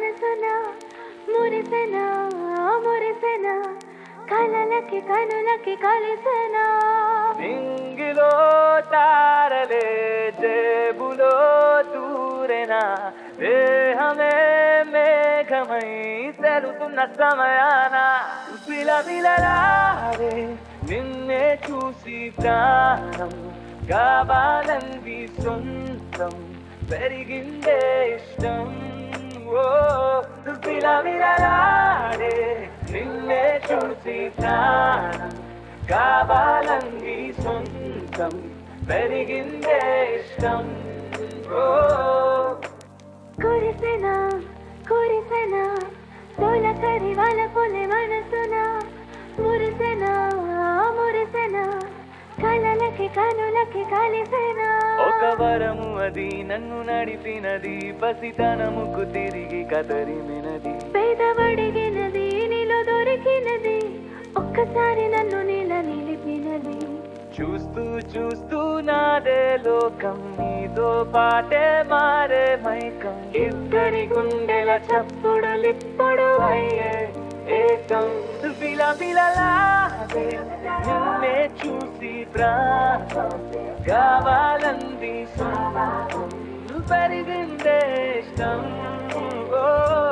మనసున మురిసెన మురిసెన కలలకి కనులకి కలిసెనా నింగిలో తారలే జేబులో దూరెనా దేహమే మేఘమై తెరుతున్న సమయాన విలవిలలాడే నిన్నే చూసి ప్రాణం కావాలంది సొంతం పెరిగిందే ఇష్టం ఓ విలవిలలాడే నిన్నే చూసి ప్రాణం కావాలంది సొంతం పెరిగిందే ఇష్టం ఓ కురిసెన కురిసెన తొలకరి వాళ్ళ పొలి మనసున మురిసెన మురిసెన కలలకి కనులకి కలిసెనా ఒక వరము అది నన్ను నడిపినది పసితనముకు తిరిగి కదరిమినది పేదవడిగినది నీలో దొరికినది ఒక్కసారి నన్ను నీల నిలిపినది చూస్తూ చూస్తూ నాదే లోకం నీతో పాటే మారే మైకం ఇద్దరి గుండెల చప్పుడులిప్పుడు అయ్యే ఏకం విలవిలలాడే నిన్నే చూసి ప్రాణం కావాలంది సొంతం పెరిగిందే ఇష్టం ఓ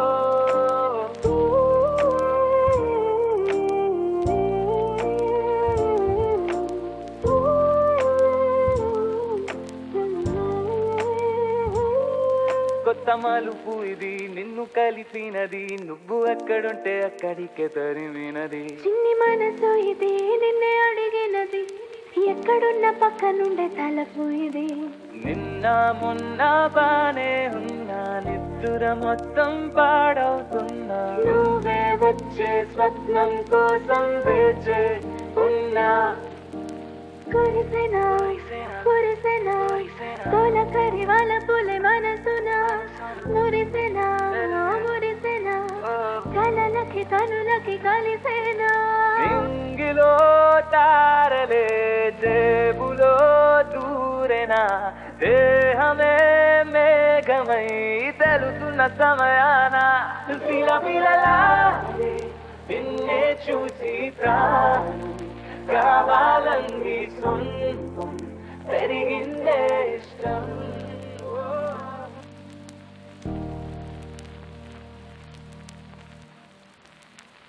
కొత్త మలుపు ఇది నిన్ను కలిపినది నువ్వు ఎక్కడుంటే అక్కడికే తరిమినది చిన్ని మనసు ఇది నిన్నే అడిగినది ఎక్కడున్న పక్క నుండే తలపు ఇది నిన్న మొన్న బానే ఉన్నా నిద్దుర మొత్తం పాడవుతున్నా నువ్వే వచ్చే స్వప్నం కోసం వేచే ఉన్నా కురిసెనా కురిసెనా తొలకరి వాళ్ళ పులి మనసున మురిసెనా మురిసెనా కలలకి కనులకి కలిసెనా రింగిలో తారలే జేబులో దూరెనా దేహమే మేఘమై తెలుతున్న సమయాన పిలపిలలాడే నిన్నే చూసి ప్రాణం కావాలంది సొంతం పెరిగిందే ఇష్టం